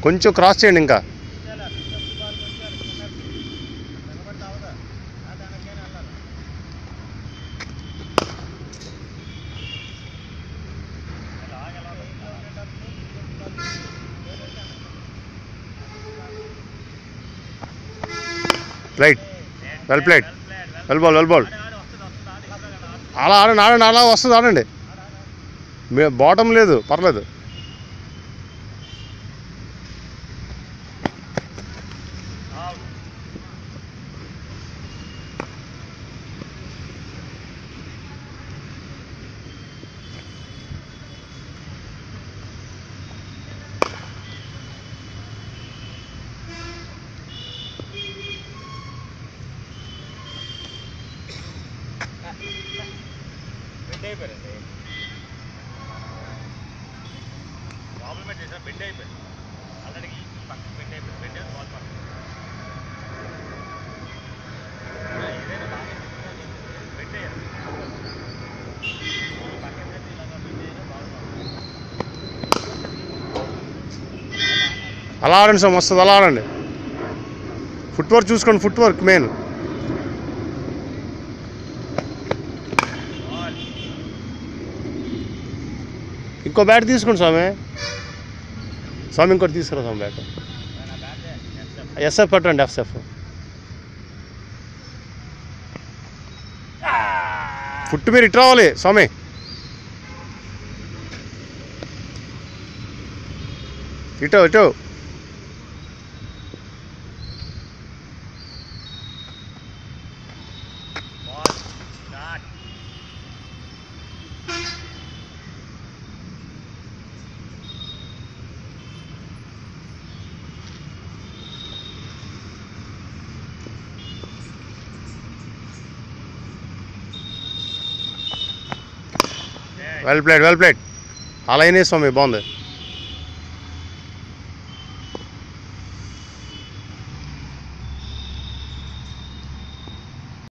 కొంచెం క్రాస్ చేయండి ఇంకా right well played well ball well ball అలా ఆడండి ఆడండి అలా వస్తుంది ఆడండి మే బాటం లేదు పర్లేదు బెండ్ అయిపోయారండి ప్రాబ్లం ఏంటి సార్ బెండ్ అయిపోయింది ఆల్రెడీ పక్కన బెండ్ అయిపోయింది బెండ్ అయిపోయింది బాల్ పక్కన ఏదైనా బాగా బెండ్ అయ్యారు పక్కన పెట్టి ఇలాగా బెండ్ అయ్యారు బాల్ అలా ఆడండి సార్ వస్తుంది అలా ఆడండి ఫుట్ వర్క్ చూసుకోండి ఫుట్ వర్క్ మెయిన్ బాల్ ఇంకో బ్యాట్ తీసుకోండి స్వామి స్వామి ఇంకోటి తీసుకురా స్వామి బ్యాట్ నా బ్యాట్ ఎస్ఎఫ్ పెట్టండి ఎఫ్ఎఫ్ ఫుట్ మీరు ఇటు రావాలి స్వామి ఇటు ఇటు ball start well played well played అలా అయినాయి స్వామి బాగుంది